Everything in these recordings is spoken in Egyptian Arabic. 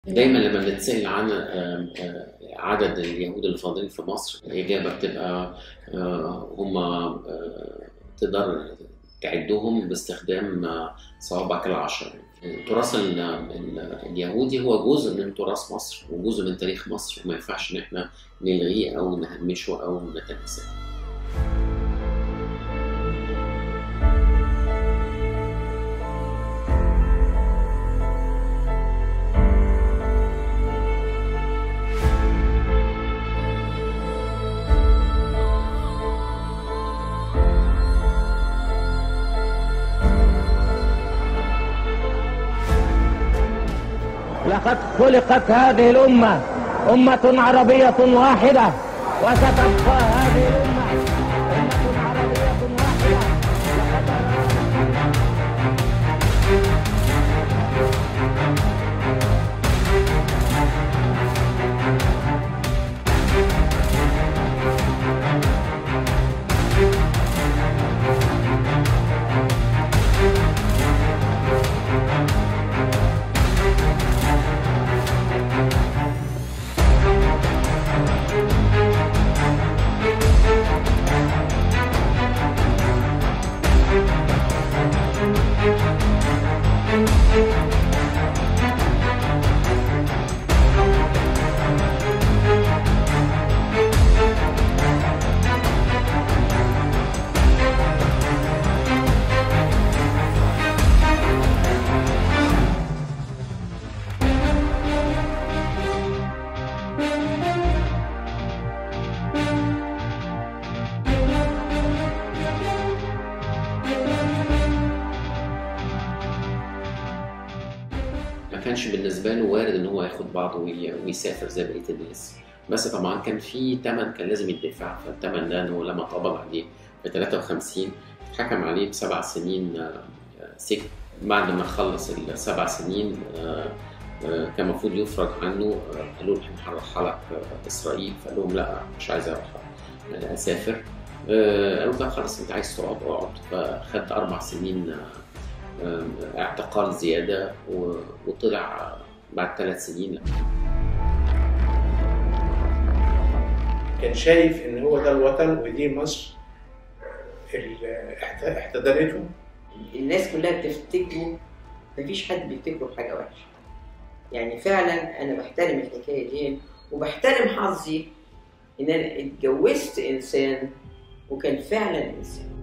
دايما لما بنتسأل عن عدد اليهود اللي فاضلين في مصر الإجابة بتبقى هم تقدر تعدهم باستخدام صوابعك العشر التراث اليهودي هو جزء من تراث مصر وجزء من تاريخ مصر وما ينفعش ان احنا نلغيه او نهمشه او نتناساه لقد خلقت هذه الأمة أمة عربية واحدة وستبقى هذه الأمة أمة عربية واحدة ما كانش بالنسبه له وارد ان هو ياخد بعضه وي- ويسافر زي بقيه الناس بس طبعا كان في ثمن كان لازم يدفع فالثمن ده انه لما اتقبض عليه في 53 اتحكم عليه بسبع سنين آه، سجن بعد ما خلص السبع سنين آه، آه، كان المفروض يفرج عنه آه، قالوا له احنا هنرحلك آه، اسرائيل فقال لهم لا مش عايز اروح آه، اسافر آه، قالوا له خلاص انت عايز تقعد اقعد فخد اربع سنين آه، آه، اعتقال زياده و- وطلع بعد ثلاث سنين كان شايف ان هو ده الوطن ودي مصر اللي احت- احتضنته الناس كلها بتفتكره مفيش حد بيفتكره بحاجة وحشة يعني فعلا أنا بحترم الحكاية دي وبحترم حظي إن أنا اتجوزت إنسان وكان فعلا إنسان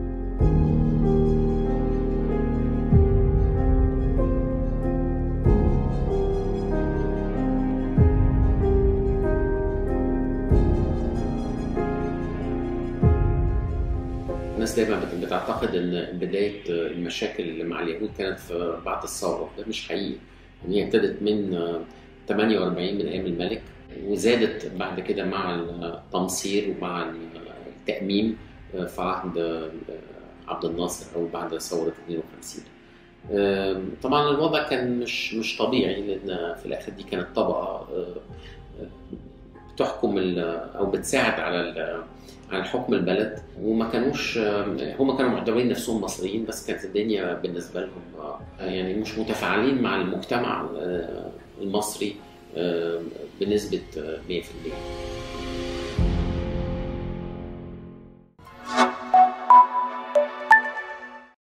الناس دايما بت- بتعتقد ان بدايه المشاكل اللي مع اليهود كانت في بعد الثوره ده مش حقيقي ان هي ابتدت من آه، 48 من ايام الملك وزادت بعد كده مع التمصير ومع التاميم آه، في عهد آه، عبد الناصر او بعد ثوره 52 آم، طبعا الوضع كان مش مش طبيعي لان في الاخر دي كانت طبقه آه، آه، بتحكم ال- او بتساعد على ال- على حكم البلد وما كانوش هم كانوا معتبرين نفسهم مصريين بس كانت الدنيا بالنسبه لهم آه، يعني مش متفاعلين مع المجتمع آه، المصري آه، بنسبه آه، 100%